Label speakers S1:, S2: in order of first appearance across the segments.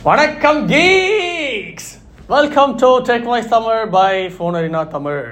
S1: வணக்கம் geeks welcome to tech voice Tamil by phone arena Tamil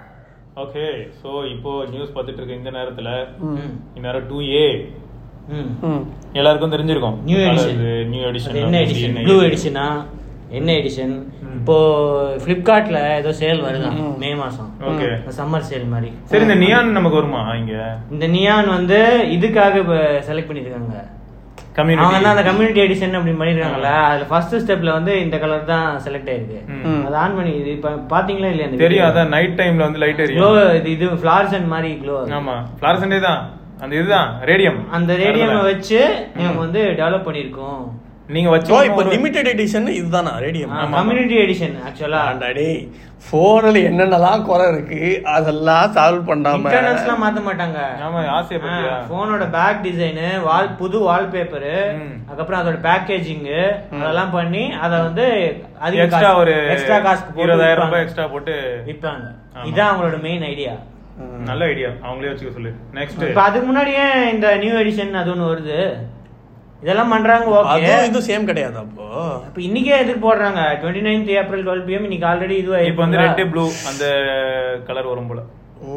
S2: okay so இப்போ news பார்த்துட்டு இருக்க இந்த நேரத்துல இந்நேரம் டூ ஏ
S3: ம்.
S1: ம்
S2: எல்லாருக்கும் தெரிஞ்சிருக்கும்
S3: நியூ எடிஷன்
S2: நியூ
S3: அது
S2: எடிஷன்
S3: என்ன எடிஷன் ப்ளூ எடிஷனா என்ன எடிஷன் இப்போ ஃப்ளிப்கார்ட்ல ஏதோ சேல் வருதான் மே மாசம்
S2: ஓகே
S3: சம்மர் சேல் மாதிரி
S2: சரி இந்த நியான் நமக்கு வருமா இங்க
S3: இந்த நியான் வந்து இதுக்காக செலக்ட் பண்ணிருக்காங்க அவங்க வந்து
S2: கம்யூனிட்டி
S3: அந்த கம்யூனிட்டி எடிஷன் அப்படி பண்ணிருக்காங்கல்ல அதுல ஃபர்ஸ்ட் ஸ்டெப்ல வந்து இந்த கலர் தான் செலக்ட் ஆயிருக்கு
S2: ம்.
S3: அது ஆன் பண்ணி இது இப்ப பாத்தீங்களா இல்லையா அந்த
S2: தெரியும் அதான் நைட் டைம்ல வந்து லைட்
S3: க்ளோ
S2: எரியும்
S3: இது இது ஃபிளார்சன் மாதிரி க்ளோ
S2: ஆமா ஃபிளாரசண்டே தான் அந்த இதுதான் ரேடியம்
S3: அந்த ரேடியம் வச்சு இவங்க வந்து டெவலப் பண்ணிருக்கோம்
S2: நீங்க
S1: ஓ
S2: வச்சு
S1: இப்போ லிமிடெட் எடிஷன் இதுதானா ரேடியம்
S3: கம்யூனிட்டி எடிஷன் ஆக்சுவலா
S1: ஆண்டாடி ஃபோனில் என்னென்னலாம் குறை இருக்கு அதெல்லாம் சால்வ் பண்ணாம
S3: இன்டர்னல்ஸ்லாம் மாத்த மாட்டாங்க
S2: ஆமா ஆசையை பத்தியா
S3: போனோட பேக் டிசைனு வால் புது வால்பேப்பர்
S2: ம்.
S3: அதுக்கப்புறம் அதோட பேக்கேஜிங் அதெல்லாம் பண்ணி அத வந்து அதிக
S2: எக்ஸ்ட்ரா ஒரு
S3: எக்ஸ்ட்ரா காசுக்கு போட்டு
S2: இருபதாயிரம் ரூபாய்
S3: விற்பாங்க.
S2: எக்ஸ்ட்ரா போட்டு
S3: விற்பாங்க
S2: ஆமா.
S3: இதான் அவங்களோட மெயின் ஐடியா
S2: நல்ல ஐடியா அவங்களே வச்சுக்க சொல்லு நெக்ஸ்ட்
S3: இப்ப அதுக்கு முன்னாடியே இந்த நியூ எடிஷன் அது ஒண்ணு வருது இதெல்லாம் பண்றாங்க ஓகே
S1: அதுவும் இது சேம் கிடையாது அப்போ
S3: இப்ப இன்னைக்கே எதுக்கு போடுறாங்க twenty ninth April twelve PM இன்னைக்கு ஆல்ரெடி இது
S2: இப்போ வந்து ரெட் ப்ளூ அந்த கலர் வரும் போல
S1: ஓ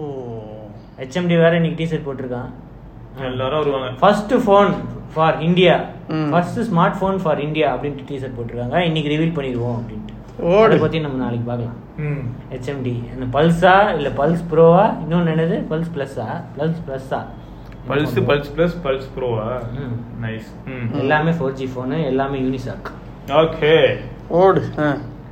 S3: ஹெச்எம்டி வேற இன்னைக்கு டிஷர்ட் போட்டிருக்கான்
S2: எல்லாரும் வருவாங்க
S3: ஃபர்ஸ்ட் ஃபோன் ஃபார் இந்தியா
S1: ம்.
S3: First smart phone for India அப்படின்ட்டு டீசர் போட்டிருக்காங்க இன்னைக்கு ரிவீல் பண்ணிடுவோம் அப்படின்ட்டு
S1: ஓடு.
S3: அதை பத்தி நம்ம நாளைக்கு பார்க்கலாம்
S2: ம்
S3: ஹெச்எம்டி அந்த பல்ஸா இல்ல பல்ஸ் ப்ரோவா இன்னொன்னு என்னது பல்ஸ் பிளஸ்ஸா பல்ஸ் பிளஸ்ஸா
S2: பல்ஸ் பல்ஸ் பிளஸ் பல்ஸ் ப்ரோவா
S3: ம்.
S2: நைஸ் ம்
S3: எல்லாமே ஃபோர் ஜி ஃபோனு எல்லாமே யூனிசாக்
S2: ஓகே
S1: ஓடு ஆ.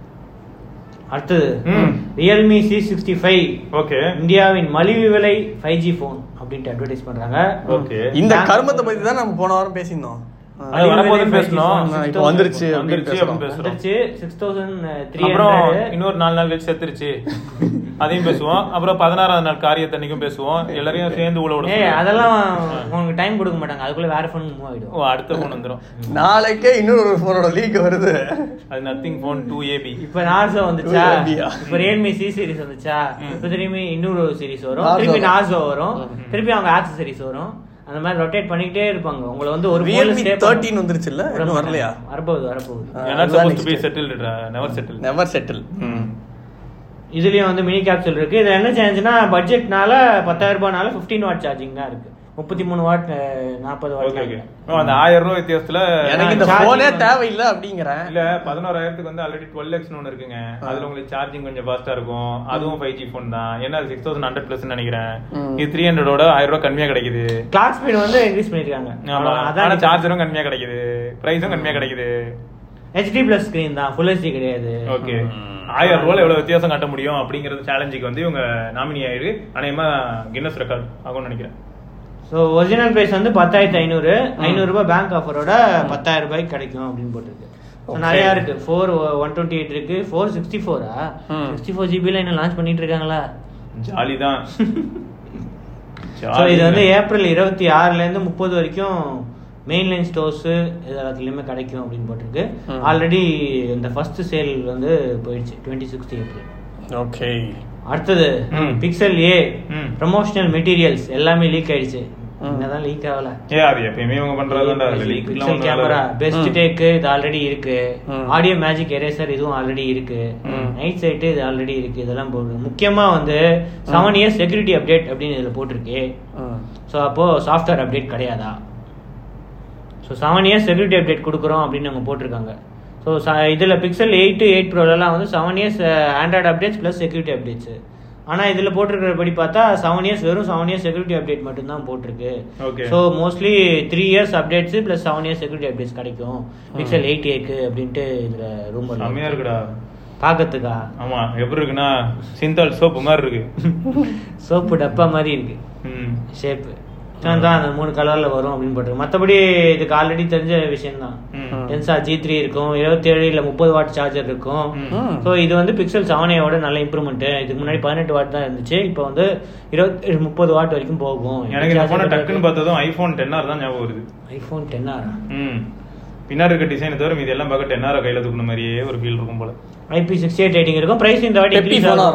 S3: அடுத்தது
S2: ம்.
S3: Realme C sixty five
S2: okay
S3: இந்தியாவின் மலிவு விலை ஃபைவ் ஜி ஃபோன் அப்படின்ட்டு அட்வர்டைஸ் பண்றாங்க
S2: ஓகே
S1: இந்த கருமத்தை பத்தி தான் நம்ம போன வாரம் பேசியிருந்தோம் ஆ.
S2: அது வரப்போது பேசணும்
S1: ஆ, இப்போ வந்துருச்சு அப்படின்னு
S2: வந்துருச்சு
S1: பேசுறோம்.
S2: அப்படின்னு பேசுறோம்
S3: வந்துருச்சு சிக்ஸ் தௌசண்ட் த்ரீ
S2: அப்புறம்
S3: ஹண்ட்ரட்
S2: இன்னொரு நாலு நாள் கழிச்சு செத்துருச்சு அதையும் பேசுவோம் அப்புறம் பதினாறாவது நாள் காரியத்தன்னைக்கும் பேசுவோம் எல்லாரையும் சேர்ந்து உள்ள விட
S3: ஏய்
S2: சொல்லுவோம்.
S3: அதெல்லாம் உங்களுக்கு டைம் கொடுக்க மாட்டாங்க அதுக்குள்ள வேற ஃபோன் மூவ் ஆயிடும்
S2: ஓ அடுத்த ஃபோன் வந்துரும்
S1: நாளைக்கே இன்னொரு ஒரு ஃபோனோட லீக் வருது
S2: அது நத்திங் ஃபோன் டூ ஏபி
S3: இப்ப நார்சோ வந்துச்சா
S1: Two MB யா?
S3: இப்ப ரியல்மி சி சீரிஸ் வந்துச்சா இப்ப திரும்பி இன்னொரு சீரிஸ் வரும்
S1: Narzo
S3: திருப்பி
S1: வரும்.
S3: நார்சோ வரும் திருப்பி அவங்க ஆக்சசரிஸ் வரும் அந்த மாதிரி ரொட்டேட் பண்ணிக்கிட்டே இருப்பாங்க உங்களை வந்து ஒரு phone ல
S1: ரியல்மி
S3: stay
S1: தேர்ட்டின்
S3: பண்ண-
S1: வந்துருச்சுல்ல இன்னும் வரலையா
S3: வரப்போகுது வரப்போகுது
S1: ஆ,
S2: ஏன்னா
S1: அதுதான்
S2: suppose to be
S1: next.
S2: Settled never settle
S1: never settle
S3: இதுலயும் வந்து மினி கேப்சூல் இருக்கு இதுல என்ன சேஞ்சுனா பட்ஜெட்னால பத்தாயிரம் ரூபாய்னால 15 வாட் சார்ஜிங் தான் இருக்கு முப்பத்தி மூணு வாட் நாற்பது
S2: ஓகே ஓகே
S3: வாட்
S2: அந்த ஆயிரம் ரூபாய் வித்தியாசத்துல
S1: எனக்கு இந்த
S3: charging
S1: போனே
S3: வந்து-
S1: தேவையில்லை அப்படிங்கிறேன்
S2: இல்ல பதினோராயிரத்துக்கு வந்து ஆல்ரெடி டுவெல் எக்ஸ் ஒன்று இருக்குங்க அதுல உங்களுக்கு சார்ஜிங் கொஞ்சம் ஃபாஸ்டா இருக்கும் அதுவும் ஃபைவ் ஜி ஃபோன் தான் என்ன சிக்ஸ் தௌசண்ட் ஹண்ட்ரட் பிளஸ் நினைக்கிறேன்
S1: ம்.
S2: இது த்ரீ ஹண்ட்ரடோட ஆயிரம் ரூபாய் கம்மியா கிடைக்குது
S3: கிளாக் ஸ்பீட் வந்து இன்க்ரீஸ் பண்ணிருக்காங்க
S2: ஆமா
S3: அதான்
S2: ஆனா சார்ஜரும் கம்மியா கிடைக்குது பிரைஸும் கம்மியா கிடைக்குது
S3: ஹெச்டி பிளஸ் ஸ்கிரீன் தான் ஃபுல் ஹெச்டி கிடையாது
S2: ஓகே ஆயிரம் ரூபாய் எவ்வளவு வித்தியாசம் காட்ட முடியும் அப்படிங்கறது சேலஞ்சுக்கு வந்து இவங்க நாமினி ஆயிருக்கு அநேகமா கின்னஸ் ரெக்கார்ட் ஆகும்னு நினைக்கிறேன்
S3: ஸோ ஒரிஜினல் பிரைஸ் வந்து பத்தாயிரத்தி ஐநூறு ஐநூறு ரூபாய் பேங்க் ஆஃபரோட பத்தாயிரம் ரூபாய்க்கு கிடைக்கும் அப்படின்னு போட்டிருக்கு So,
S1: Okay.
S3: நிறைய இருக்கு ஃபோர் ஒன் டுவெண்ட்டி எயிட் இருக்கு ஃபோர் சிக்ஸ்டி ஃபோரா
S1: ம்.
S3: சிக்ஸ்டி ஃபோர் ஜிபியில் இன்னும் லான்ச் பண்ணிட்டு இருக்காங்களா
S2: ஜாலி தான்
S3: ஸோ இது வந்து ஏப்ரல் இருபத்தி ஆறுலேருந்து முப்பது வரைக்கும் மெயின்லைன் ஸ்டோர்ஸு இது எல்லாத்துலேயுமே கிடைக்கும் அப்படின்னு போட்டிருக்கு
S1: ம்.
S3: ஆல்ரெடி இந்த ஃபர்ஸ்ட் சேல் வந்து போயிடுச்சு டுவெண்ட்டி சிக்ஸ்டி ஏப்ரல்
S1: ஓகே
S3: அடுத்தது
S2: ம்.
S3: பிக்சல் ஏ
S2: ம்.
S3: ப்ரமோஷனல் மெட்டீரியல்ஸ் எல்லாமே லீக் ஆயிடுச்சு
S1: ம்.
S3: என்னதான் லீக் ஆகல
S2: ஏ அது எப்பயுமே இவங்க பண்றதுதான்டா அதுல leak எல்லாம்
S3: பிக்சல்
S2: ஒண்ணும்
S3: கேமரா
S2: இல்ல.
S3: பெஸ்ட்
S1: ம்.
S3: டேக் இது ஆல்ரெடி இருக்கு
S1: ம்.
S3: ஆடியோ மேஜிக் எரேசர் இதுவும் ஆல்ரெடி இருக்கு
S1: ம்.
S3: நைட் சைட் இது ஆல்ரெடி இருக்கு இதெல்லாம் போட்டு முக்கியமா வந்து செவன் இயர்ஸ் செக்யூரிட்டி அப்டேட் அப்படின்னு இதுல போட்டிருக்கு ஸோ அப்போ சாஃப்ட்வேர் அப்டேட் கிடையாதா so seven years security update கொடுக்குறோம் அப்படின்னு அவங்க போட்டிருக்காங்க ஸோ இதில் பிக்சல் எயிட் எயிட் ப்ரோலலாம் வந்து seven years Android updates plus security updates ஆனால் இதில் போட்டிருக்கிறபடி பார்த்தா செவன் இயர்ஸ் வெறும் செவன் இயர்ஸ் செக்யூரிட்டி அப்டேட் மட்டும்தான் போட்டிருக்கு
S2: Okay.
S3: So mostly three years updates plus seven years security updates கிடைக்கும் பிக்சல் எயிட் ஏக்கு அப்படின்ட்டு இதில் ரூம்
S2: செம்மையா இருக்குடா
S3: பார்க்கறதுக்கா
S2: ஆமா எப்படி இருக்குன்னா சிந்தால் சோப்பு மாதிரி இருக்கு
S3: சோப்பு டப்பா மாதிரி இருக்கு
S2: ம்.
S3: ஷேப்பு தான் அந்த மூணு கலர்ல வரும் அப்படின்னு போட்டிருக்கு மற்றபடி இதுக்கு ஆல்ரெடி தெரிஞ்ச விஷயம் தான்
S2: ம்.
S3: டென்சா ஜி த்ரீ இருக்கும் இருபத்தி ஏழு இல்லை முப்பது வாட் சார்ஜர் இருக்கும்
S2: ம்.
S3: ஸோ இது வந்து பிக்சல் செவனையோட நல்ல இம்ப்ரூவ்மெண்ட் இதுக்கு முன்னாடி பதினெட்டு வாட் தான் இருந்துச்சு இப்போ வந்து இருபத்தி முப்பது வாட் வரைக்கும் போகும்
S2: எனக்கு இந்த போன டக்குன்னு பார்த்ததும் ஐபோன் டென் ஆர் தான் ஞாபகம் வருது
S3: ஐஃபோன் டென் ஆரா
S2: ம் பின்னாடி இருக்க டிசைனை தவிர மீதி எல்லாம் பார்க்க டென் ஆர் கையில தூக்குன மாதிரியே ஒரு ஃபீல் இருக்கும் போல
S3: ஐபி சிக்ஸ்டி எயிட் ரேட்டிங் இருக்கும் பிரைஸ் இந்த வாட்டி
S1: பெப்பி
S3: increase
S1: phone ஆ
S3: ஆகும்
S1: இருக்கும்.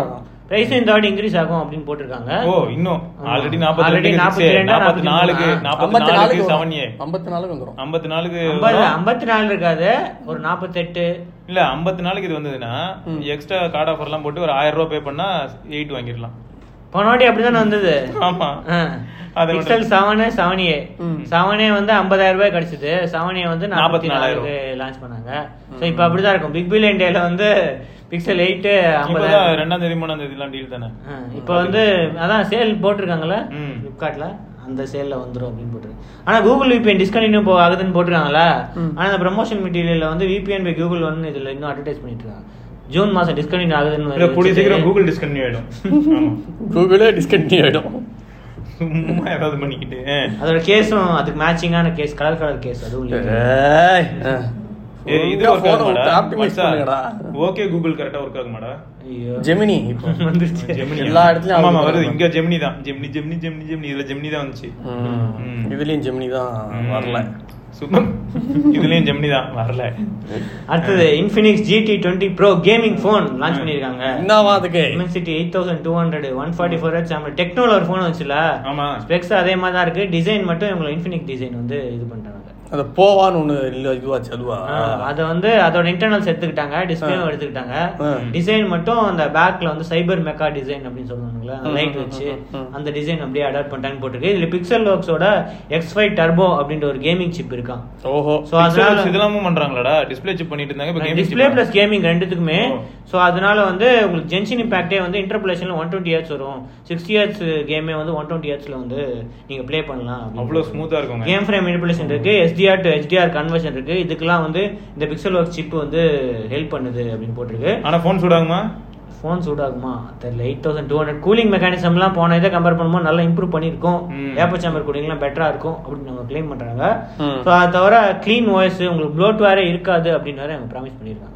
S3: பிரைஸும் இந்த வாட்டி இன்க்ரீஸ் ஆகும் அப்படின்னு போட்டிருக்காங்க
S2: ஓ இன்னும்
S3: ஆமா.
S2: ஆல்ரெடி
S3: Already
S2: நாற்பத்தி ரெண்டு
S3: 42,
S2: நாற்பத்தி நாலுக்கு
S3: ஆ.
S2: நாற்பத்தி
S1: ஐம்பத்தி
S2: நாலுக்கு
S1: நாலுக்கு
S2: செவன் ஏ
S1: ஐம்பத்தி நாலுக்கு வந்துடும்
S2: ஐம்பத்தி நாலுக்கு
S3: ஐம்பது ஐம்பத்தி நாலு இருக்காது ஒரு நாற்பத்தெட்டு
S2: இல்ல ஐம்பத்தி நாலுக்கு இது வந்ததுன்னா எக்ஸ்ட்ரா கார்டு ஆஃபர் எல்லாம் போட்டு ஒரு ஆயிரம் ரூபாய் பே பண்ணா எயிட் வாங்கிடலாம்
S3: போன வாட்டி அப்படிதானே வந்தது
S2: ஆமா அதை விட-
S3: பிக்சல் செவனு செவன் ஏ
S1: ம்.
S3: செவன் ஏ வந்து ஐம்பதாயிரம் ரூபாய் கிடைச்சது செவன் ஏ வந்து நாற்பத்தி
S2: 44,000
S3: நாலுக்கு லான்ச் பண்ணாங்க ஸோ இப்போ அப்படிதான் இருக்கும் பிக் பில்லியன் டேல வந்து பிக்சல் எயிட்டு
S2: இப்பதான்
S3: ஐம்பதாயிரம்
S2: ரெண்டாம் தேதி மூணாம் தேதி எல்லாம் டீல் தானே
S3: இப்போ வந்து அதான் சேல் போட்டிருக்காங்கல்ல
S2: ம்.
S3: ஃப்ளிப்கார்ட்ல அந்த சேல்ல வந்துரும் அப்படின்னு போட்டுருக்கு ஆனா கூகுள் விபிஎன் டிஸ்கண்டினியூ போ ஆகுதுன்னு போட்டிருக்காங்கல்ல
S1: ம்.
S3: ஆனா இந்த ப்ரமோஷன் மெட்டீரியல்ல வந்து விபிஎன் பை கூகுள் ஒன்னு இதுல இன்னும் அட்வர்டைஸ் பண்ணிட்டு இருக்காங்க ஜூன் மாசம் டிஸ்கண்டினியூ ஆகுதுன்னு
S2: இல்ல கூடிய
S3: வச்சுட்டு-
S2: சீக்கிரம் கூகுள் டிஸ்கன்டினியூ ஆயிடும் ஆமா.
S1: கூகுளே டிஸ்கண்டினியூ ஆயிடும்
S2: சும்மா ஏதாவது பண்ணிக்கிட்டு
S3: அதோட கேஸும் அதுக்கு மேட்சிங்கான கேஸ் கலர் கலர் கேஸ் அதுவும் leak.
S1: ஏய், ஆ.
S2: ஏய், இது
S1: ஒழுங்கா
S2: ஒர்க்
S1: phone
S2: ஆக
S1: விட்டு optimize பண்ணுங்கடா.
S2: மாட்டா ஓகே கூகுள் கரெக்டா ஒர்க் ஆக மாட்டா
S3: ஐயோ
S1: ஜெமினி இப்போ
S3: வந்துருச்சு
S2: ஜெமினி
S1: எல்லா இடத்துலயும்
S2: ஆமா
S1: அது
S2: வருது
S1: வருது.
S2: இங்க ஜெமினி தான் ஜெமினி ஜெமினி ஜெமினி ஜெமினி இதுல ஜெமினி தான் வந்துச்சு
S1: ம்.
S2: ம்.
S1: இதுலயும் ஜெமினி தான் வரல
S2: சூப்பர் இதுலயும் ஜெமினி தான் வரல
S3: அடுத்தது Infinix GT twenty pro gaming phone launch பண்ணிருக்காங்க
S1: என்னவா அதுக்கு
S3: Dimensity eight thousand two hundred one forty four H டெக்னோல ஒரு ஃபோன் வந்துச்சுல
S2: ஆமா
S3: ஸ்பெக்ஸ் அதே மாதிரி தான் இருக்கு டிசைன் மட்டும் இவங்க இன்ஃபினிக் டிசைன் வந்து இது பண்றாங்க
S1: அது போவான்னு ஒண்ணு இல்ல இதுவாச்சு அதுவா
S3: அதை வந்து அதோட இன்டர்னல்ஸ் எடுத்துக்கிட்டாங்க டிஸ்பிளேவும் எடுத்துக்கிட்டாங்க
S1: ஆ.
S3: டிசைன் மட்டும் அந்த பேக்ல வந்து சைபர் மெக்கா டிசைன் அப்படின்னு சொல்லுவாங்கல்ல அந்த
S1: ம்,
S3: லைட்
S1: ம்,
S3: வச்சு
S1: ம், ம்.
S3: அந்த டிசைன் அப்படியே அடாப்ட் பண்ணிட்டான்னு போட்டிருக்கு இதுல பிக்சல் ஒர்க்ஸோட எக்ஸ் ஃபைவ் டர்போ அப்படின்ற ஒரு கேமிங் சிப் இருக்கான்
S1: ஓஹோ
S3: ஸோ அதனால
S2: இதெல்லாமும் பண்றாங்களாடா டிஸ்ப்ளே சிப் பண்ணிட்டு இருந்தாங்க இப்ப gaming
S3: display
S2: chip
S3: plus gaming ரெண்டுத்துக்குமே
S2: ஓ.
S3: ஸோ அதனால வந்து உங்களுக்கு ஜென்ஷன் இம்பாக்டே வந்து இன்டர்பிளேஷன்ல ஒன் டுவெண்ட்டி ஹெட்ஸ் வரும் சிக்ஸ்டி ஹெட்ஸ் கேமே வந்து ஒன் டுவெண்ட்டி ஹெட்ஸ்ல வந்து நீங்க ப்ளே பண்ணலாம் அப்படின்னு.
S2: அவ்வளவு ஸ்மூத்தா இருக்குங்க
S3: கேம் ஃப்ரேம் மேனிபுலேஷன் இருக்கு எஸ்டிஆர் டு ஹெச்டிஆர் கன்வர்ஷன் இருக்கு இதுக்கெல்லாம் வந்து இந்த பிக்சல் ஒர்க் சிப் வந்து ஹெல்ப் பண்ணுது அப்படின்னு போட்டிருக்கு
S2: ஆனா போன் சூடாகுமா
S3: ஃபோன் சூடாகுமா தெரியல eight thousand two hundred cooling மெக்கானிசம்லாம் போன இதை கம்பேர் பண்ணும்போது நல்லா இம்ப்ரூவ் பண்ணியிருக்கோம்
S2: ம்.
S3: ஏப்பர் சாம்பர் கூலிங்லாம் பெட்டரா இருக்கும் அப்படின்னு அவங்க க்ளைம் பண்றாங்க
S1: ம்.
S3: ஸோ அதை தவிர க்ளீன் வாய்ஸ் உங்களுக்கு ப்ளோட் வேற இருக்காது அப்படின்னு வேற அவங்க ப்ராமிஸ் பண்ணியிருக்காங்க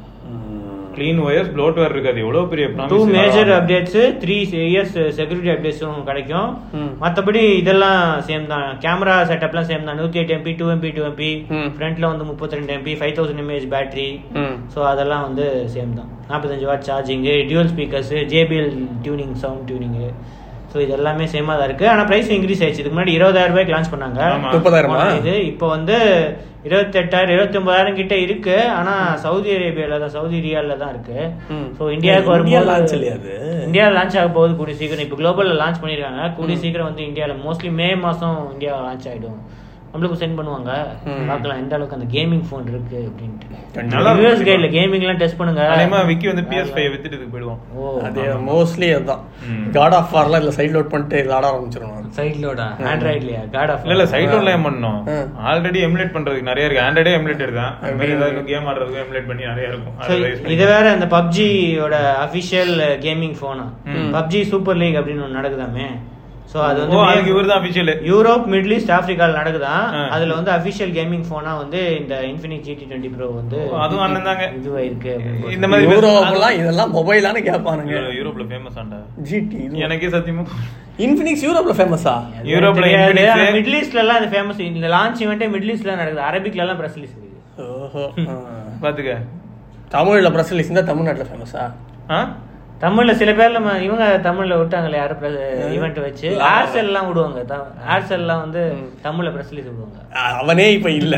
S2: க்ளீன் ஒயர்ஸ் ப்ளோட்வேர் இருக்காது எவ்வளவு பெரிய
S3: டூ
S2: promise
S3: மேஜர்
S2: இதெல்லாம்.
S3: அப்டேட்ஸ் த்ரீ இயர்ஸ் செக்யூரிட்டி அப்டேட்ஸும் கிடைக்கும்
S1: ம்.
S3: மற்றபடி இதெல்லாம் சேம் தான் கேமரா செட்டப்லாம் சேம் தான் நூற்றி எட்டு MP two MP two MP
S1: ம்.
S3: ஃப்ரண்ட்ல வந்து முப்பத்தி ரெண்டு MP five thousand mAh battery
S1: ம்.
S3: ஸோ அதெல்லாம் வந்து சேம் தான் நாற்பத்தஞ்சு வாட் சார்ஜிங்கு dual speakers JBL tuning sound tuning so இது எல்லாமே சேமாக தான் இருக்குது ஆனால் ப்ரைஸ் இன்க்ரீஸ் ஆயிடுச்சு இதுக்கு முன்னாடி இருபதாயிரம் ரூபாய்க்கு லான்ச் பண்ணாங்க
S2: ஆமா.
S1: முப்பதாயிரமா?
S3: போன இது இப்போ வந்து இருபத்தெட்டாயிரம் இருபத்தி ஒன்பதாயிரம் கிட்ட இருக்கு ஆனா சவுதி அரேபியால தான் சவுதி ரியால்ல தான் இருக்கு
S1: ம்.
S3: ஸோ இந்தியாவுக்கு
S1: இந்தியா
S3: வரும்போது
S1: launch இல்லையா அது?
S3: இந்தியா லான்ச் ஆக போகுது கூடிய சீக்கிரம் இப்போ குளோபல்ல லான்ச் பண்ணிருக்காங்க கூடிய சீக்கிரம் வந்து இந்தியால மோஸ்ட்லி மே மாசம் இந்தியா லான்ச் ஆயிடும் நம்மளுக்கு சென்ட் பண்ணுவாங்க
S1: ம்.
S3: பார்க்கலாம் எந்த அளவுக்கு அந்த கேமிங் ஃபோன் இருக்கு அப்படின்ட்டு
S2: நல்லா
S3: யூஎஸ்
S2: இருக்கும்.
S3: கைட்ல கேமிங்லாம் டெஸ்ட் பண்ணுங்க
S2: அதேமா விக்கி வந்து PS5 வித்துட்டு இதுக்கு போயிடுவோம்
S3: ஓ
S1: அது மோஸ்ட்லி அதுதான்
S2: ம்.
S1: காட் ஆஃப் வார்லாம் இதுல சைட் லோட் பண்ணிட்டு விளாட ஆரம்பிச்சிடணும்
S3: சைட்லோட ஆண்ட்ராய்ட்லயா காட் ஆஃப்
S2: இல்ல இல்ல சைட் ஒன்ல ஏன் பண்ணோம்
S1: ஆ.
S2: ஆல்ரெடி எமுலேட் பண்றதுக்கு நிறைய இருக்கு ஆண்ட்ராய்டே எமுலேட் தான் அந்த மாதிரி ஏதாவது கேம் ஆடுறதுக்கு எமுலேட் பண்ணி நிறைய இருக்கும்
S3: So,
S2: அதை use பண்ணி-
S3: இது வேற இந்த பப்ஜியோட அபிஷியல் கேமிங் போனா
S2: ம்.
S3: பப்ஜி சூப்பர் லீக் அப்படின்னு ஒன்று நடக்குதாமே சோ அது
S2: ஓ அதுக்கு
S3: வந்து
S2: இவர் தான் அபிஷியல்
S3: யூரோப் மிடில் ஈஸ்ட் ஆப்பிரிக்கால நடக்குதான்
S2: ஆ.
S3: அதுல வந்து அபிஷியல் கேமிங் போனா வந்து இந்த இன்ஃபினிட் ஜிடி டுவெண்ட்டி ப்ரோ வந்து
S2: ஓ, அதுவும் அண்ணன் தாங்க.
S3: இதுவாயிருக்கு அப்படின்னு போட்டு.
S2: இந்த மாதிரி
S1: யூரோப்லாம் இதெல்லாம் மொபைலானு கேட்பானுங்க
S2: யூரோப்ல ஃபேமஸ் ஆண்டா
S1: ஜிடி
S2: எனக்கே சத்தியமா
S1: இன்ஃபினிக்ஸ் யூரோப்ல ஃபேமஸா
S3: அது
S2: யூரோப்ல
S3: தெரியாது.
S2: Infinix-
S3: ஆனா மிடில் ஈஸ்ட்ல எல்லாம் இது ஃபேமஸ் இந்த லான்ச் இவெண்டே மிடில் ஈஸ்ட்ல நடக்குது அரபிக்ல எல்லாம் பிரஸ் ரிலீஸ் இருக்குது
S1: ஓஹோ ஆ.
S2: பாத்துக்க
S1: தமிழ்ல பிரஸ் ரிலீஸ் இருந்தா தமிழ்நாட்டுல ஃபேமஸா
S2: ஆ?
S3: தமிழ்ல சில பேர்ல ம- இவங்க தமிழ்ல விட்டாங்களே யாரும் ஈவெண்ட் வச்சு ஏர்செல் எல்லாம் விடுவாங்க ஏர்செல் எல்லாம் வந்து தமிழ்ல பிரஸ் ரிலீஸ் விடுவாங்க
S1: அவனே இப்ப இல்ல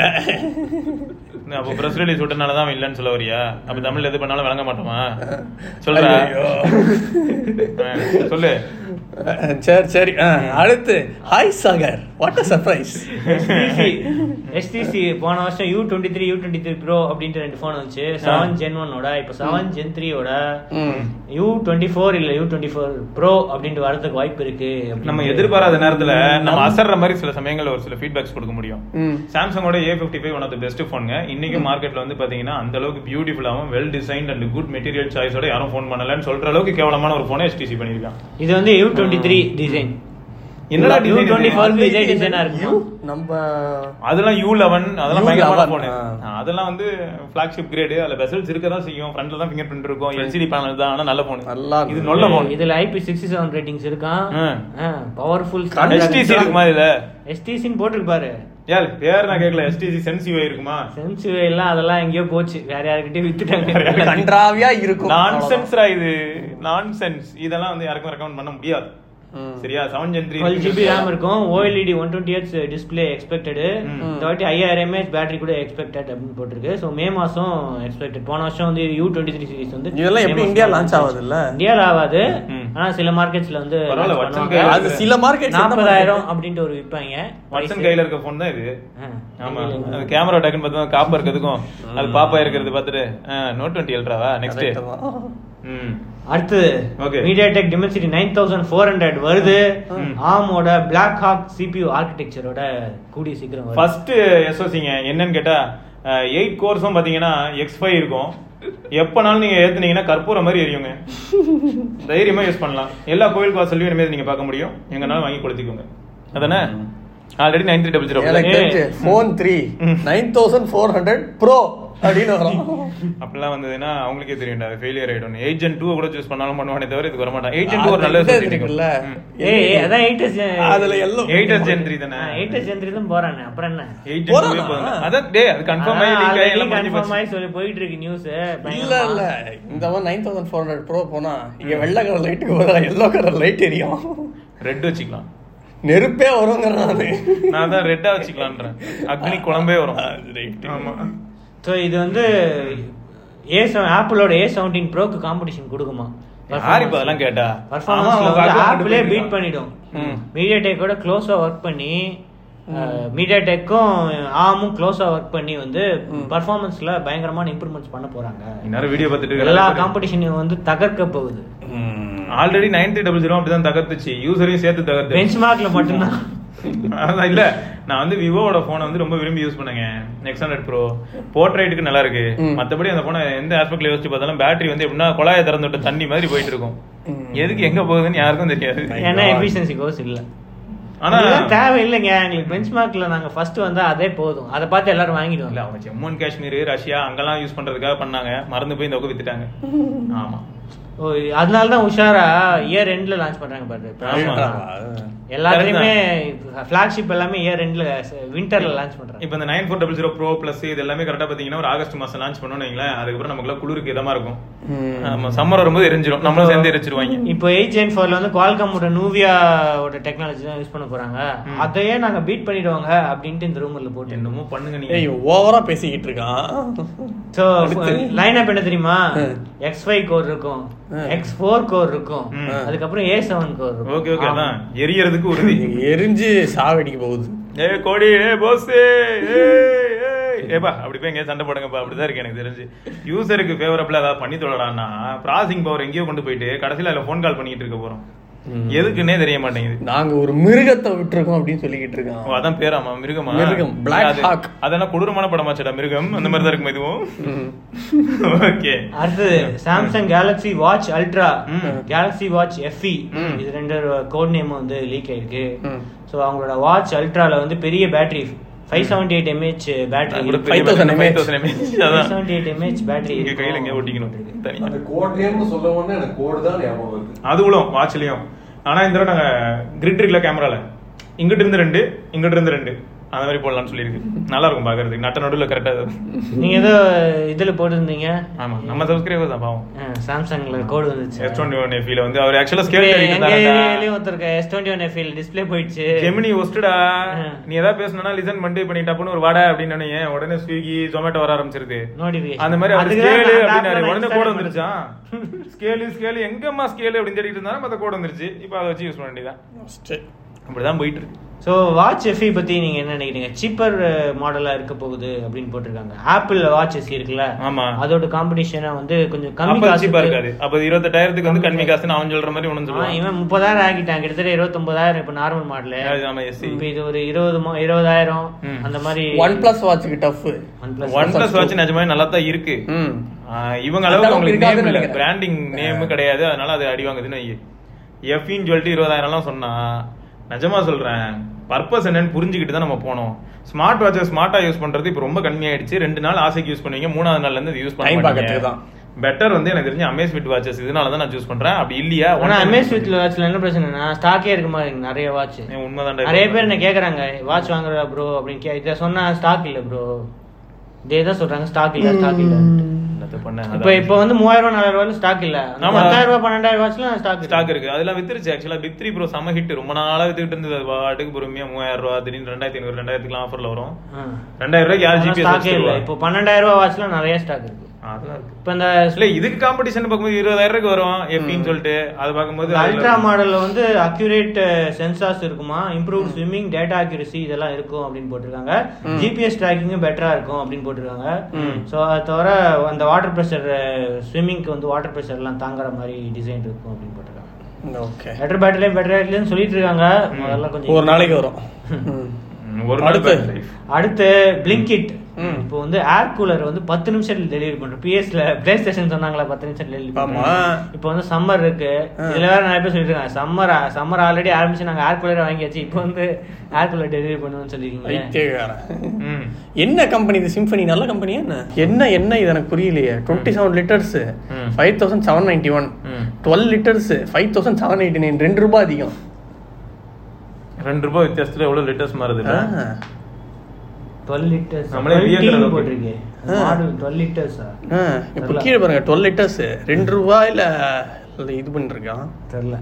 S2: அப்போ பிரஸ் ரிலீஸ் விட்டனால தான் அவன் இல்லைன்னு சொல்ல வரியா அப்ப தமிழ்ல எது பண்ணாலும் வழங்க மாட்டோமா சொல்றா
S1: ஐயோ.
S2: ஆ, சொல்லு
S1: சரி சரி ஆ, அடுத்து hi Sagar what a surprise
S3: STC போன வருஷம் U twenty three U twenty three pro அப்படின்ட்டு ரெண்டு ஃபோன் வந்துச்சு செவன் ஜென் ஒன்னோட இப்போ செவன் ஜென் த்ரீயோட யூ டுவெண்ட்டி ஃபோர் இல்ல யூ டுவெண்ட்டி ஃபோர் ப்ரோ அப்படின்ட்டு வரதுக்கு வாய்ப்பு இருக்கு அப்படின்னு.
S2: நம்ம எதிர்பாராத நேரத்துல நம்ம அசர்ற மாதிரி சில சமயங்கள்ல ஒரு சில ஃபீட்பேக்ஸ் கொடுக்க முடியும்
S1: ம்.
S2: சாம்சங்கோட A fifty five one of the best ஃபோனுங்க இன்னைக்கு மார்க்கெட்ல வந்து பாத்தீங்கன்னா அந்த அளவுக்கு பியூட்டிஃபுல்லாகவும் well designed and good material சாய்ஸோட யாரும் ஃபோன் பண்ணலன்னு சொல்ற அளவுக்கு கேவலமான ஒரு ஃபோனை எஸ்டிசி பண்ணிருக்கான்
S3: இது வந்து யூ டுவெண்ட்டி த்ரீ டிசைன்
S2: என்னடா
S3: யூ
S2: design
S3: டுவெண்ட்டி
S2: இது?
S3: ஃபோர் இதே டிசைனா இருக்கும்
S1: நம்ம
S2: அதெல்லாம் யூ லெவன் அதெல்லாம் பயங்கரமான
S1: U11,
S2: போனு
S1: ஆ.
S2: அதெல்லாம் வந்து ஃபிளாக்ஷிப் கிரேடு அதுல பெசல்ஸ் இருக்க தான் செய்யும் ஃப்ரண்ட்ல தான் ஃபிங்கர் பிரிண்ட் இருக்கும் எல்சிடி பேனல் தான் ஆனா நல்ல போன்
S1: நல்லா
S2: இது
S1: இருக்கும்.
S2: நல்ல போன்
S3: இதுல ஐபி சிக்ஸ்டி செவன் ரேட்டிங்ஸ் இருக்கான்
S2: ஆ.
S3: பவர்ஃபுல்
S2: எஸ்டிசி இருக்குமா இதுல
S3: எஸ்டிசின்னு போட்டிருக்கு பாரு
S2: ஏல் பேர் நான் கேட்கல எஸ்டிசி சென்சிவ் இருக்குமா
S3: சென்சிவ் எல்லாம் அதெல்லாம் எங்கேயோ போச்சு வேற யாருக்கிட்டயும் வித்துட்டாங்க
S1: கன்றாவியா இருக்கும்
S2: நான்சென்ஸ்ரா இது நான்சென்ஸ் இதெல்லாம் வந்து யாருக்கும் ரெக்கமெண்ட் பண்ண முடியாது
S1: ம்.
S2: சரியா seven gen three
S3: twelve GB RAM இருக்கும் OLED one twenty hertz display expected இந்த வாட்டி ஐயாயிரம் எம்ஏஹெச் பேட்டரி கூட எக்ஸ்பெக்டட் அப்படின்னு போட்டிருக்கு ஸோ மே மாசம் எக்ஸ்பெக்டட் போன வருஷம் வந்து யூ டுவெண்ட்டி த்ரீ சீரிஸ் வந்து
S1: இதெல்லாம்
S3: May
S1: எப்படி
S3: மாசம்
S1: இந்தியா launch ஆகாது இல்ல?
S3: இந்தியால ஆகாது
S2: ம்.
S3: ஆனா சில மார்க்கெட்ஸ்ல வந்து
S2: பரவாயில்ல,
S3: launch
S2: வட்சன்
S3: பண்ணுவாங்க.
S2: கையில
S1: அது சில மார்க்கெட்
S3: நாற்பதாயிரம் அப்படின்ட்டு ஒரு விற்பாங்க
S2: வாட்சன் கையில இருக்க போன் தான் இது
S3: ஆ,
S2: ஆமா
S3: கையில
S2: அது கேமரா டக்குன்னு பார்த்தா காப்பா இருக்கிறதுக்கும் அது பாப்பா இருக்கிறது பார்த்துட்டு நோட் டுவெண்ட்டி எல்ட்ராவா நெக்ஸ்ட் ம்
S3: அடுத்து
S2: Okay.
S3: MediaTek Dimensity nine thousand four hundred வருது
S2: ம்.
S3: ஆமோட பிளாக் ஹாக் சிபியூ ஆர்கிடெக்சரோட கூடிய சீக்கிரம் வருது
S2: ஃபர்ஸ்ட் எஸ்ஓசிங்க என்னன்னு கேட்டா எயிட் கோர்ஸும் பாத்தீங்கன்னா எக்ஸ் ஃபைவ் இருக்கும் எப்பனாலும் நீங்க ஏத்துனீங்கன்னா கற்பூரம் மாதிரி எரியுங்க தைரியமா யூஸ் பண்ணலாம் எல்லா கோயில் வாசல்லையும் இனிமேல் நீங்க பார்க்க முடியும் எங்கனாலும் வாங்கி கொடுத்துக்கோங்க அதானே already nine three double zero
S1: எனக்கு
S3: ஏய்.
S1: தெரிஞ்சு ஃபோன் த்ரீ
S2: ம்.
S1: Nine thousand four hundred bro அப்படின்னு வரும்
S2: அப்படிலாம் வந்ததுன்னா அவங்களுக்கே தெரியும்டா அது ஃபெயிலியர் ஆயிடும் எயிட் ஜென் டூ கூட சூஸ் பண்ணாலும் பண்ணுவானே தவிர இதுக்கு வர மாட்டான் எயிட் ஜென் டூ ஒரு நல்ல
S1: அது இது
S2: சொல்லிட்டு
S1: இருக்குல்ல
S3: ஏய் ஏய், அதான் எயிட்டஸ்
S1: அதுல எல்லாம்
S2: எயிட் எஸ் ஜென் த்ரீ தானே
S3: எயிட்டஸ் ஜென்த்ரி தான் போறானே அப்புறம் என்ன
S2: எயிட் ஜென் டூவே
S1: போறானா?
S2: போதும் அதான் டே அது கன்ஃபார்ம் ஆகி லீக் ஆகி எல்லாம் முடிஞ்சு
S3: கன்ஃபார்ம்
S2: போச்சு
S3: ஆகி சொல்லி போயிட்டு இருக்கு நியூஸ்
S1: இல்ல இல்ல இந்த மாதிரி nine thousand four hundred bro போனா இங்க வெள்ளை கலர் லைட்டுக்கு பதிலா எல்லோ கலர் லைட் எரியும்
S2: ரெட் வச்சுக்கலாம்
S1: நெருப்பே வருங்கிறேன் நானு
S2: நான் தான் ரெட்டா வச்சுக்கலான்றேன் அக்னி குழம்பே வரும் ஆமா
S3: ஸோ இது வந்து ஏ ஆப்பிளோட ஏ செவன்டீன் ப்ரோக்கு காம்படிஷன் கொடுக்குமா
S2: யார் இப்ப அதெல்லாம் கேட்டா
S3: பர்ஃபார்மன்ஸ்ல
S2: ஆமா,
S3: வந்து
S2: அவங்க
S3: ஆப்பிளே
S2: account
S3: பீட் பண்ணிடும்
S2: ம்.
S3: மீடியா டெக்கோட க்ளோஸா ஒர்க் பண்ணி மீடியா டெக்கும் ஆமும் க்ளோஸா ஒர்க் பண்ணி வந்து பர்ஃபார்மன்ஸ்ல பயங்கரமான இம்ப்ரூவ்மெண்ட்ஸ் பண்ண போறாங்க
S2: இந்நேரம் வீடியோ பார்த்துட்டு
S3: எல்லா
S2: இருக்காங்க.
S3: காம்படிஷனையும் வந்து தகர்க்க போகுது
S2: already nine three double zero அப்படிதான் தகர்த்துச்சு யூசரையும் சேர்த்து தகர்த்து
S3: பெஞ்ச் மார்க்ல மட்டும்தான்
S2: அதான் இல்ல நான் வந்து விவோவோட போனை வந்து ரொம்ப விரும்பி யூஸ் பண்ணுங்க நெக்ஸ்ட் ஹண்ட்ரட் ப்ரோ போர்ட்ரைட்டுக்கு நல்லா இருக்கு
S1: ம்.
S2: மத்தபடி அந்த போனை எந்த ஆஸ்பெக்ட்ல யோசிச்சு பார்த்தாலும் பேட்டரி வந்து எப்படின்னா குழாயை திறந்து விட்ட தண்ணி மாதிரி போயிட்டு இருக்கும்
S1: ம்.
S2: எதுக்கு எங்க போகுதுன்னு யாருக்கும் தெரியாது
S3: ஏன்னா
S1: God.
S3: எஃபிஷியன்சி கோர்ஸ் இல்ல
S2: ஆனா
S3: இதெல்லாம் தேவையில்லைங்க எங்களுக்கு பெஞ்ச் மார்க்ல நாங்க ஃபர்ஸ்ட் வந்தா அதே போதும் அதை பார்த்து எல்லாரும்
S2: இல்ல
S3: வாங்கிடுவாங்க
S2: அவங்க ஜம்மு அண்ட் காஷ்மீர் ரஷ்யா அங்கெல்லாம் யூஸ் பண்றதுக்காக பண்ணாங்க மறந்து போய் இந்த பக்கம் வித்துட்டாங்க ஆமா
S3: ஓ அதனால தான் உஷாரா இயர் எண்ட்ல லான்ச் பண்றாங்க பாரு
S2: ஆமா.
S3: எல்லாத்துலயுமே ஃபிளாக்ஷிப் எல்லாமே இயர் எண்ட்ல விண்டர்ல லான்ச் பண்றாங்க
S2: இப்போ இந்த nine four double zero bro plus இது எல்லாமே கரெக்டாக பார்த்தீங்கன்னா ஒரு ஆகஸ்ட் மாசம் லான்ச் பண்ணோம்னு வைங்களேன் அதுக்கப்புறம் நமக்குலாம் குளிருக்கு இதமா இருக்கும்
S1: ம்.
S2: நம்ம சம்மர் வரும்போது எரிஞ்சிரும் நம்மளும் சேர்ந்து எரிச்சிருவாங்க
S3: இப்போ எயிட் ஜென் ஃபோர்ல வந்து குவால்காமோட நூவியாவோட டெக்னாலஜி தான் யூஸ் பண்ண போறாங்க
S2: ம்.
S3: அதையே நாங்க பீட் பண்ணிடுவாங்க அப்படின்ட்டு இந்த ரூமர்ல போட்டு
S2: என்னமோ பண்ணுங்க
S1: ஏய்
S2: நீங்க
S1: ஓவரா பேசிக்கிட்டு இருக்கான்
S3: ஸோ
S1: அடுத்து?
S3: லைன் அப் என்ன தெரியுமா
S1: ம்.
S3: எக்ஸ் ஃபைவ் கோர் இருக்கும்
S1: ம்.
S3: எக்ஸ் ஃபோர் கோர் இருக்கும்
S2: ம்.
S3: அதுக்கப்புறம் ஏ செவன் கோர் இருக்கும்
S2: ஓகே ஓகே
S3: ஆமா.
S2: அதான் எரியறதுக்கு உறுதி
S1: எரிஞ்சு சாவடிக்க போகுது
S2: ஏ கோடி ஏ போஸ் ஏப்பா அப்படி போய் எங்கேயா சண்டை போடுங்கப்பா அப்படிதான் இருக்கு எனக்கு தெரிஞ்சு யூசருக்கு ஃபேவரபிளா ஏதாவது பண்ணி தொழறான்னா ப்ராசிங் பவர் எங்கேயோ கொண்டு போயிட்டு கடைசியில அதுல ஃபோன் கால் பண்ணிட்டு இருக்க போறோம்
S1: ம்.
S2: எதுக்குன்னே தெரிய மாட்டேங்குது
S1: நாங்க ஒரு மிருகத்தை விட்டுருக்கோம் அப்படின்னு சொல்லிக்கிட்டு
S2: ஓ,
S1: இருக்கான்
S2: அதான் பேராமா மிருகமா
S1: மிருகம், Black
S2: அது-
S1: Hawk.
S2: அதெல்லாம் கொடூரமான படமாச்சடா மிருகம் அந்த மாதிரி தான் இருக்கும் இதுவும்
S1: ம்.
S2: ஓகே
S3: அடுத்தது சாம்சங் கேலக்ஸி வாட்ச் அல்ட்ரா
S2: ம்.
S3: கேலக்ஸி வாட்ச் எஃப்இ
S2: ம்.
S3: இது ரெண்டு கோட் நேம் வந்து லீக் ஆயிருக்கு
S1: ம்.
S3: ஸோ அவங்களோட வாட்ச் அல்ட்ரால வந்து பெரிய battery five seventy eight mAh battery
S1: 5000 mAh.
S2: அதான்
S3: செவன்டி எயிட் எம்ஏஹெச் பேட்டரி
S2: இங்க கையில எங்க ஒட்டிக்கணும் தனியா
S4: அந்த கோட் நேம்னு சொல்ல உடனே எனக்கு கோடு தான் ஞாபகம் வருது
S2: அதுவும் வாட்ச்லயும் ஆனா இந்த தடவை நாங்க கிரிட் இருக்குல்ல கேமரால இங்கிட்டு இருந்து ரெண்டு இங்கிட்டு இருந்து ரெண்டு அந்த மாதிரி போடலாம்னு சொல்லியிருக்கு நல்லா இருக்கும் பாக்குறதுக்கு நட்ட நடுவில் கரெக்டா
S3: நீங்க ஏதோ இதுல போட்டிருந்தீங்க
S2: ஆமா நம்ம சப்ஸ்கிரைபர் தான் பாவம்
S3: சாம்சங்ல கோடு வந்துச்சு
S2: எஸ் டுவெண்ட்டி ஒன் எஃபில வந்து அவர் ஆக்சுவலா
S3: இப்ப
S2: ஸ்கேல்
S3: எங்க ஏரியாலயும் ஒருத்தருக்கு எஸ் டுவெண்ட்டி ஒன் எஃப்இல் டிஸ்பிளே போயிடுச்சு
S2: ஜெமினி ஒஸ்டடா
S3: ஆ.
S2: நீ ஏதாவது பேசணும்னா லிசன் பண்ணிட்டு இப்ப நீ டப்புன்னு ஒரு வாடா அப்படின்னு நினையே, உடனே ஸ்விக்கி ஜொமேட்டோ வர ஆரம்பிச்சிருது
S3: நோட்டிபிகேஷன்
S2: அந்த மாதிரி அவர் ஸ்கேலு அப்படின்னாரு உடனே கோடு வந்துருச்சான் ஸ்கேலு ஸ்கேலு எங்கம்மா ஸ்கேலு அப்படின்னு தேடிட்டு இருந்தாலும் மத்த கோடு வந்துருச்சு இப்போ அதை வச்சு யூஸ் பண்ண வேண்டியதான்
S1: First.
S2: அப்படிதான் போயிட்டு இருக்கு
S3: ஸோ வாட்ச் எஃப்இ பத்தி நீங்க என்ன நினைக்கிறீங்க சீப்பர் மாடலா இருக்க போகுது அப்படின்னு போட்டிருக்காங்க ஆப்பிள் வாட்ச் எஸ்சி இருக்குல்ல
S2: ஆமா
S3: அதோட காம்படிஷனா வந்து கொஞ்சம் கம்மி
S2: அப்ப
S3: காசு
S2: சீப்பா இருக்காது அப்ப இருபத்தெட்டாயிரத்துக்கு வந்து கம்மி காசுன்னு அவன் சொல்ற மாதிரி ஒண்ணு சொல்லுவான்
S3: இவன் முப்பதாயிரம் ஆக்கிட்டான் கிட்டத்தட்ட இருபத்தொன்பதாயிரம் இப்ப நார்மல் மாடலு
S2: ஆமா எஸ்சி
S3: இப்ப இது ஒரு இருபது மோ- இருபதாயிரம்
S2: ம்.
S3: அந்த மாதிரி
S1: ஒன் பிளஸ் வாட்சுக்கு tough
S3: OnePlus
S2: OnePlus watch நிஜமாவே நல்லா தான் இருக்கு
S1: ம்
S2: ஆஹ் இவங்க
S1: அந்த
S2: அளவுக்கு
S1: அளவுக்கு
S2: அவங்களுக்கு
S1: இருக்காதுன்னு
S2: நேம் இல்ல
S1: நினைக்கிறேன்.
S2: பிராண்டிங் நேம் கிடையாது அதனால அது அடி வாங்குதுன்னு வை எஃப்இன்னு சொல்லிட்டு இருபதாயிரம் எல்லாம் சொன்னா நிஜமா சொல்றேன் பர்பஸ் என்னன்னு புரிஞ்சுக்கிட்டு தான் நம்ம போனோம் ஸ்மார்ட் வாட்சை ஸ்மார்ட்டா யூஸ் பண்றது இப்போ ரொம்ப கம்மியாயிடுச்சு ரெண்டு நாள் ஆசைக்கு யூஸ் பண்ணுவீங்க மூணாவது நாள்ல இருந்து யூஸ் பண்ண
S1: Time
S2: மாட்டீங்க
S1: பார்க்கறதுக்கு தான்.
S2: பெட்டர் வந்து எனக்கு தெரிஞ்சு அமேஸ் ஃபிட் வாட்சஸ் இதனால தான் நான் சூஸ் பண்றேன் அப்படி இல்லையா
S3: ஆனா அமேஸ் வித்ல வாட்ச்ல என்ன பிரச்சனைனா ஸ்டாக்கே இருக்க மாதிரி நிறைய வாட்ச்
S2: உண்மைதான்
S3: நிறைய பேர் என்ன கேக்குறாங்க வாட்ச் வாங்குறா ப்ரோ அப்படின்னு கே இதை சொன்னா ஸ்டாக் இல்ல ப்ரோ இதே தான் சொல்றாங்க ஸ்டாக் இல்ல ஸ்டாக் இல்ல
S2: என்னத்த பண்ண
S3: இப்போ இப்போ வந்து மூவாயிரம் ரூபாய் நாலாயிரம் ரூபாய் ஸ்டாக் இல்ல
S2: ஆமா.
S3: பத்தாயிரம் ரூபாய் பன்னெண்டாயிரம் வாட்ச்லாம் ஸ்டாக்
S2: ஸ்டாக் இருக்கு அதெல்லாம் வித்துருச்சு ஆக்சுவலா பிக் த்ரீ ப்ரோ செம்ம ஹிட் ரொம்ப நாளா வித்துக்கிட்டு இருந்தது அது பாட்டுக்கு பொறுமையா மூவாயிரம் ரூபா திடீர்னு ரெண்டாயிரத்தி ஐநூறு ரெண்டாயிரத்துக்குலாம் ஆஃபர்ல வரும் ரெண்டாயிரம் ரூபாய்க்கு யார் ஜிபிஎஸ்
S3: ஸ்டாக்கே இல்ல இப்போ பன்னெண்டாயிரம் ரூபாய் வாட்ச்லாம் நிறைய ஸ்டாக் இருக்கு
S2: அதெல்லாம் இருக்கு
S3: இப்போ இந்த
S2: இல்ல இதுக்கு காம்படிஷன் பார்க்கும்போது இருபதாயிரம் ரூபாய்க்கு வரும் எஃபின்னு சொல்லிட்டு அது பார்க்கும்போது
S3: அல்ட்ரா மாடல்ல வந்து அக்யூரேட் சென்சார்ஸ் இருக்குமா இம்ப்ரூவ் ஸ்விம்மிங் டேட்டா அக்யூரசி இதெல்லாம் இருக்கும் அப்படின்னு போட்டிருக்காங்க ஜிபிஎஸ் ட்ராக்கிங்கும் பெட்டரா இருக்கும் அப்படின்னு போட்டிருக்காங்க ஸோ அது தவிர அந்த வாட்டர் ப்ரெஷர் ஸ்விம்மிங்க்கு வந்து வாட்டர் ப்ரெஷர் எல்லாம் தாங்குற மாதிரி டிசைன் இருக்கும் அப்படின்னு போட்டிருக்காங்க
S1: ஓகே
S3: பெட்டர் பேட்டரி பெட்டர் பேட்டரின்னு சொல்லிட்டு இருக்காங்க அதெல்லாம் கொஞ்சம்
S1: ஒரு நாளைக்கு வரும் ம்.
S2: ம், ஒரு நாள்
S1: அடுத்து.
S2: life.
S3: அடுத்து பிளிங்கிட் இப்போ வந்து ஏர் கூலர் வந்து பத்து நிமிஷத்துல டெலிவரி பண்றோம் பிஎஸ்ல பிளே ஸ்டேஷன் சொன்னாங்களா பத்து நிமிஷம் டெலிவரி
S1: ஆமா.
S3: இப்போ வந்து சம்மர் இருக்கு இதுல வேற நிறைய பேர் சொல்லிட்டு இருக்காங்க சம்மர் சம்மர் ஆல்ரெடி ஆரம்பிச்சு நாங்க ஏர் கூலர் வாங்கியாச்சு இப்போ வந்து ஏர் கூலர் டெலிவரி பண்ணுவோம்னு சொல்லிருக்கீங்க
S1: பைத்தியக்காரன்.
S2: ம்.
S1: என்ன கம்பெனி இது சிம்பனி நல்ல கம்பெனியா என்ன என்ன என்ன இது எனக்கு புரியலையே டுவெண்ட்டி செவன் லிட்டர்ஸ்
S2: ம்.
S1: Five thousand seven ninety one
S2: ம்.
S1: Twelve litres five thousand seven eighty nine ரெண்டு ரூபாய் அதிகம்
S2: ரெண்டு ரூபாய் வித்தியாசத்துல எவ்வளவு லிட்டர்ஸ் மாறுது இல்ல?
S1: ஆ.
S3: டுவெல் லிட்டர்ஸ்
S2: நம்மளே வியக்கிற அளவுக்கு.
S3: போட்டிருக்கு மாடல் டுவெல் லிட்டர்ஸா
S1: ஆ, இப்போ கீழே பாருங்க டுவெல் லிட்டர்ஸ் ரெண்டு ரூபாயில இது பண்ணிருக்கான்
S3: தெரியல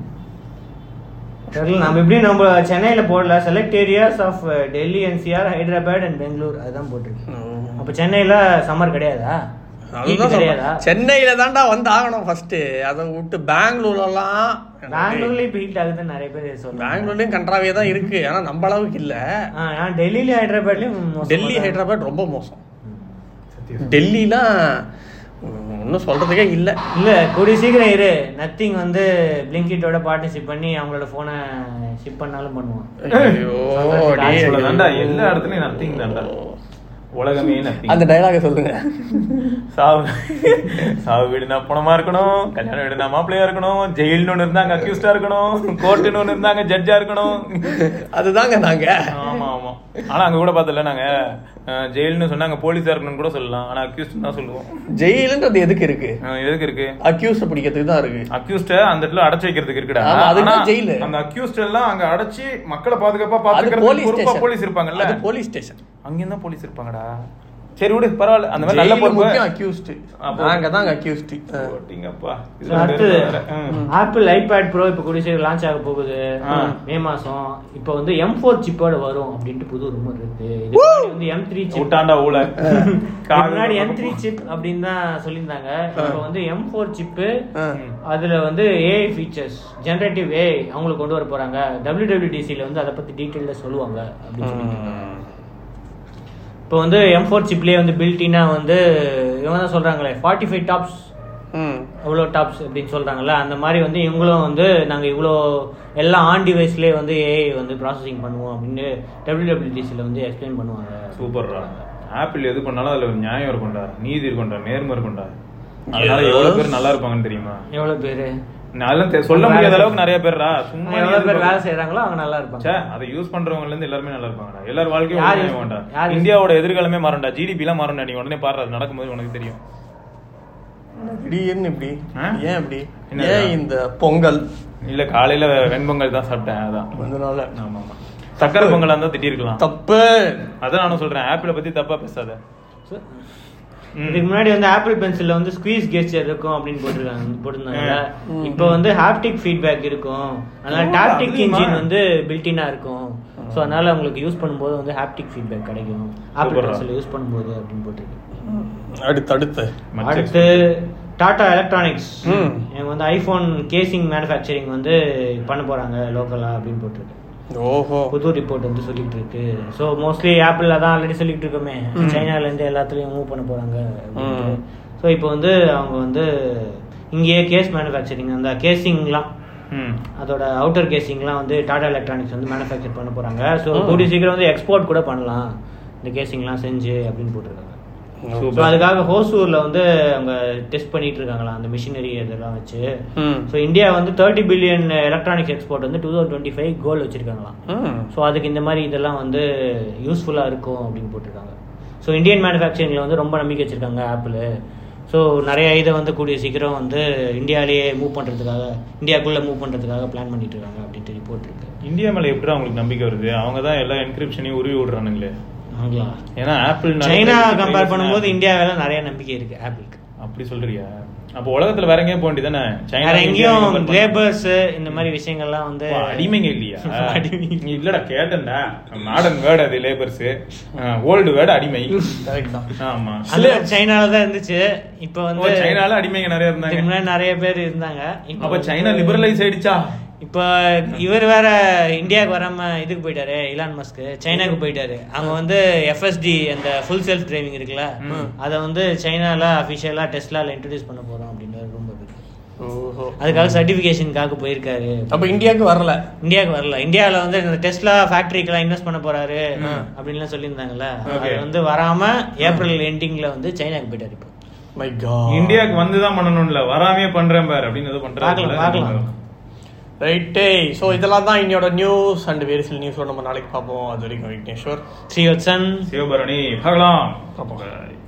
S3: தெரியல நம்ம எப்படி நம்ம சென்னையில போடல select areas of Delhi NCR Hyderabad and Bangalore அதுதான் போட்டிருக்கு அப்ப சென்னையில சம்மர் கிடையாதா Heat
S1: அதுதான்
S3: கிடையாதா
S1: சொல்றேன். சென்னையில தான்டா வந்து ஆகணும் ஃபர்ஸ்ட் அதை விட்டு பெங்களூர்லாம்
S3: பெங்களூர்ல இப்ப ஹீட் ஆகுதுன்னு நிறைய பேர் சொல்றாங்க
S1: பெங்களூர்லயும் கன்றாவே தான் இருக்கு ஆனா நம்ம அளவுக்கு இல்ல
S3: ஆ, ஆனா டெல்லிலயும் ஹைதராபாத்லயும் மோசமா
S1: டெல்லி
S3: தான்.
S1: ஹைதராபாத் ரொம்ப மோசம் டெல்லிலாம் ஒன்றும் சொல்றதுக்கே இல்ல
S3: இல்ல கூடிய சீக்கிரம் இரு நத்திங் வந்து பிளிங்கிட்டோட பார்ட்னர்ஷிப் பண்ணி அவங்களோட போனை ஷிப் பண்ணாலும் பண்ணுவோம்
S1: ஐயோ டேய்.
S2: அவ்வளவுதான்டா, எல்லா இடத்துலயும் nothing தான்டா. உலகமே nothing.
S1: அந்த டைலாக சொல்லுங்க
S2: சாவு சாவு வீடுனா பணமா இருக்கணும் கல்யாண வீடுனா மாப்பிள்ளையா இருக்கணும் ஜெயில்னு ஒண்ணு இருந்தாங்க அக்யூஸ்டா இருக்கணும் கோர்ட்டுன்னு ஒண்ணு இருந்தாங்க ஜட்ஜா இருக்கணும்
S1: அதுதாங்க நாங்க
S2: ஆமா ஆமா ஆனா அங்க கூட பார்த்தல நாங்க அஹ், ஜெயில்னு சொன்னாங்க போலீஸா இருக்கணும்னு கூட சொல்லலாம் ஆனா அக்யூஸ்ட் தான் சொல்லுவோம்
S1: ஜெயிலுன்றது எதுக்கு இருக்கு
S2: அஹ், எதுக்கு இருக்கு
S1: அக்யூஸ் பிடிக்கிறதுக்கு தான் இருக்கு
S2: அக்யூஸ்ட அந்த இடத்துல அடைச்சு வைக்கிறதுக்கு இருக்குடா
S1: ஆமா, அதுக்கு
S2: ஆனா,
S1: தான் ஜெயிலு.
S2: அந்த அக்யூஸ்ட் எல்லாம் அங்க அடைச்சு மக்களை பாதுகாப்பா
S1: அது
S2: பாத்துக்கிறது
S1: போலீஸ்
S2: பொறுப்பா
S1: ஸ்டேஷன்
S2: போலீஸ் இருப்பாங்கல்ல
S1: அது போலீஸ் ஸ்டேஷன்
S2: அங்கேயும் தான் போலீஸ் இருப்பாங்கடா சரி விடு பரவாயில்ல அந்த மாதிரி நல்ல பொறுப்பு
S1: முக்கியம் அக்யூஸ்ட்
S2: அப்போ-
S1: நாங்க தான் அக்யூஸ்ட்
S2: போட்டிங்கப்பா
S3: So,
S2: இதுல
S3: அடுத்தது
S2: வேற, ம்.
S3: ஆப்பிள் ஐபேட் ப்ரோ இப்போ கூடிய சீக்கிரம் லான்ச் ஆக போகுது
S2: ஆ.
S3: மே மாசம் இப்போ வந்து எம் ஃபோர் சிப்போட வரும் அப்படின்ட்டு புது ரூமர் இருக்கு இதுக்கு முன்னாடி வந்து எம் த்ரீ சிப்
S2: விட்டாண்டா ஊழ
S3: முன்னாடி எம் த்ரீ சிப் அப்படின்னு தான் சொல்லியிருந்தாங்க இப்போ வந்து எம் ஃபோர் சிப்பு அதுல வந்து ஏஐ ஃபீச்சர்ஸ் ஜெனரேட்டிவ் ஏஐ அவங்களுக்கு கொண்டு வர போறாங்க டபிள்யூடபிள்யூடிசியில் வந்து அதை பத்தி டீட்டெயிலாக சொல்லுவாங்க அப்படின்னு சொல்லிட்டு இருக்காங்க. இப்போ வந்து எம் ஃபோர் சிப்லேயே வந்து பில்டினா வந்து இவங்க தான் சொல்றாங்களே ஃபார்ட்டி ஃபைவ் டாப்ஸ் அவ்வளோ டாப்ஸ் அப்படின்னு சொல்றாங்கல்ல அந்த மாதிரி வந்து இவங்களும் வந்து நாங்கள் இவ்வளோ எல்லாம் ஆன் டிவைஸ்லேயே வந்து ஏஐ வந்து ப்ராசஸிங் பண்ணுவோம் அப்படின்னு டபிள்யூடபிள்யூடிசியில் வந்து எக்ஸ்பிளைன் பண்ணுவாங்க
S2: சூப்பர்ரா ஆப்பிள் எது பண்ணாலும் அதுல ஒரு நியாயம் இருக்கும்டா நீதி இருக்கும்டா நேர்மை இருக்கும்டா அதனால எவ்வளவு பேர் நல்லா இருப்பாங்கன்னு தெரியுமா
S3: எவ்வளோ பேர்
S2: அதெல்லாம் தெ- சொல்ல முடியாத அளவுக்கு நிறைய பேர்ரா சும்மா
S3: எவ்வளோ பேர்
S2: எதிர்பார்க்க-
S3: வேலை செய்கிறாங்களோ அவங்க நல்லா இருப்பாங்க
S2: ச்சே, அதை யூஸ் பண்றவங்கல இருந்து எல்லாருமே நல்லா இருப்பாங்கடா எல்லார் வாழ்க்கையும்
S3: யார்
S2: ஒண்ணுமே
S3: use-
S2: வேண்டாம்
S3: யார் use-
S2: இந்தியாவோட எதிர்காலமே மாறண்டா ஜிடிபி எல்லாம் மாறண்டா நீ உடனே பாரு அது நடக்கும்போது உனக்கு தெரியும்
S1: திடீர்னு இப்படி
S2: ஆ?
S1: ஏன் இப்படி
S2: என்னது?
S1: ஏன் இந்த பொங்கல்
S2: இல்ல காலையில வெண்பொங்கல் தான் சாப்பிட்டேன் அதான்
S1: அதனால
S2: ஆமா ஆமா சக்கரை பொங்கலா இருந்தா திட்டிருக்கலாம்
S1: தப்பு
S2: அதான் நானும் சொல்றேன் ஆப்பிள பத்தி தப்பா பேசாத ம்.
S3: இதுக்கு முன்னாடி வந்து ஆப்பிள் பென்சில்ல வந்து ஸ்குவீஸ் கெஸ்டர் இருக்கும் அப்படின்னு போட்டிருக்காங்க போட்டிருந்தாங்க இப்போ வந்து ஹாப்டிக் ஃபீட்பேக் இருக்கும் அதனால
S2: ஓ,
S3: டாப்டிக்
S2: அதுலயுமா?
S3: இன்ஜின் வந்து பில்டினா இருக்கும் ஸோ அதனால உங்களுக்கு யூஸ் பண்ணும்போது வந்து ஹாப்டிக் ஃபீட்பேக் கிடைக்கும் ஆப்பிள்
S2: Super-ஆ.
S3: பென்சில் யூஸ் பண்ணும்போது அப்படின்னு போட்டிருக்கு
S1: அடுத்து அடுத்து
S2: மச்ச
S3: அடுத்து டாடா எலக்ட்ரானிக்ஸ்
S1: ம்.
S3: இவங்க வந்து ஐஃபோன் கேசிங் மேனுஃபேக்சரிங் வந்து பண்ண போறாங்க லோக்கலா அப்படின்னு போட்டிருக்கு
S1: ஓஹோ
S3: புது ரிப்போர்ட் வந்து சொல்லிட்டு இருக்கு ஸோ மோஸ்ட்லி ஆப்பிள் அதான் ஆல்ரெடி சொல்லிட்டு இருக்கோமே சைனால இருந்து எல்லாத்துலயும் மூவ் பண்ண போறாங்க
S1: ம்.
S3: ஸோ இப்போ வந்து அவங்க வந்து இங்கேயே கேஸ் மேனுஃபேக்சரிங் அந்த கேசிங்லாம்
S2: ம்.
S3: அதோட அவுட்டர் கேசிங்லாம் வந்து டாடா எலக்ட்ரானிக்ஸ் வந்து மேனுஃபேக்சர் பண்ண போறாங்க ஸோ கூடிய சீக்கிரம் வந்து எக்ஸ்போர்ட் கூட பண்ணலாம் இந்த கேசிங்லாம் செஞ்சு அப்படின்னு போட்டிருக்காங்க ஸோ
S2: சூப்பர்
S3: அதுக்காக ஹோசூர்ல வந்து அவங்க டெஸ்ட் பண்ணிட்டு இருக்காங்களா அந்த மிஷினரி இதெல்லாம் வச்சு
S1: ம்.
S3: ஸோ இந்தியா வந்து தேர்ட்டி பில்லியன் எலக்ட்ரானிக்ஸ் எக்ஸ்போர்ட் வந்து two thousand twenty five goal வச்சிருக்காங்களாம்
S1: ம்.
S3: ஸோ அதுக்கு இந்த மாதிரி இதெல்லாம் வந்து யூஸ்ஃபுல்லாக இருக்கும் அப்படின்னு போட்டிருக்காங்க ஸோ இந்தியன் மேனுஃபேக்சரிங்கில் வந்து ரொம்ப நம்பிக்கை வச்சிருக்காங்க ஆப்பிள் ஸோ நிறைய இதை வந்து கூடிய சீக்கிரம் வந்து இந்தியாவிலேயே மூவ் பண்ணுறதுக்காக இந்தியாக்குள்ளே மூவ் பண்ணுறதுக்காக பிளான் பண்ணிட்டு இருக்காங்க அப்படின்ட்டு ரிப்போர்ட் இருக்கு
S2: இந்தியா மேல எப்படி அவங்களுக்கு நம்பிக்கை வருது அவங்க தான் எல்லா என்கிரிப்ஷனையும் உருவி விடுறானுங்களே
S3: ஆங்களா
S2: ஏன்னா ஆப்பிள்
S3: சைனா கம்பேர் பண்ணும்போது இந்தியாவில நிறைய நம்பிக்கை இருக்கு ஆப்பிளுக்கு
S2: அப்படி சொல்றியா அப்போ உலகத்துல வேற எங்கேயும் போக வேண்டியதானே சைனா
S3: வேற
S2: இந்தியா
S3: எங்கேயும்
S2: compare பண்ணா-
S3: லேபர்ஸ் இந்த மாதிரி விஷயங்கள்லாம் வந்து
S2: ஓ, அடிமைங்க இல்லையா
S3: அடிமைங்க.
S2: நீ இல்லடா கேட்டேன்டா மாடர்ன் வேர்டு அது லேபர்ஸ் ஓல்டு வேர்டு அடிமை
S1: கரெக்ட் தான்
S2: ஆமா
S3: அது சைனால தான் இருந்துச்சு இப்போ
S2: ஓ,
S3: வந்து
S2: சைனால அடிமைங்க நிறைய
S3: இதுக்கு
S2: இருந்தாங்க
S3: முன்னாடி நிறைய பேர் இருந்தாங்க இப்போ
S2: அப்ப
S3: வந்து-
S2: சைனா லிபரலைஸ் ஆயிடுச்சா
S3: இப்போ இவர் வேற இந்தியாவுக்கு வராம இதுக்கு போயிட்டாரு இலான் மஸ்க் சைனாக்கு போயிட்டாரு அங்க வந்து எஃப்எஸ்டி அந்த ஃபுல் செல்ஃப் டிரைவிங் இருக்குல்ல அதை வந்து சைனால அபிஷியலா டெஸ்லால இன்ட்ரடியூஸ் பண்ண போறோம் அப்படின்னு ரொம்ப இருக்கு
S1: ஓஹோ
S3: அதுக்காக சர்டிபிகேஷனுக்காக போயிருக்காரு
S1: அப்ப இந்தியாவுக்கு வரல
S3: இந்தியாவுக்கு வரல இந்தியாவில் வந்து இந்த டெஸ்லா ஃபேக்டரிக்கெல்லாம் இன்வெஸ்ட் பண்ண போறாரு அப்படின்லாம் சொல்லியிருந்தாங்கல்ல அது வந்து வராம ஏப்ரல் எண்டிங்ல வந்து சைனாக்கு போயிட்டாரு இப்போ
S1: மை காட்
S2: இந்தியாவுக்கு வந்துதான் பண்ணணும்ல வராமே பண்றேன் பாரு அப்படின்னு ஏதோ
S3: பார்க்கலாம், பார்க்கலாம்.
S2: பண்றாங்க
S1: ரைட்டே ஸோ இதெல்லாம் தான் இன்னையோட நியூஸ் அண்ட் வேறு சில நியூஸோட நம்ம நாளைக்கு பார்ப்போம் அது வரைக்கும் விக்னேஸ்வர்
S3: ஸ்ரீவத்சன்
S2: சிவபரணி பார்க்கலாம்
S1: பார்ப்போம்.
S2: Bye.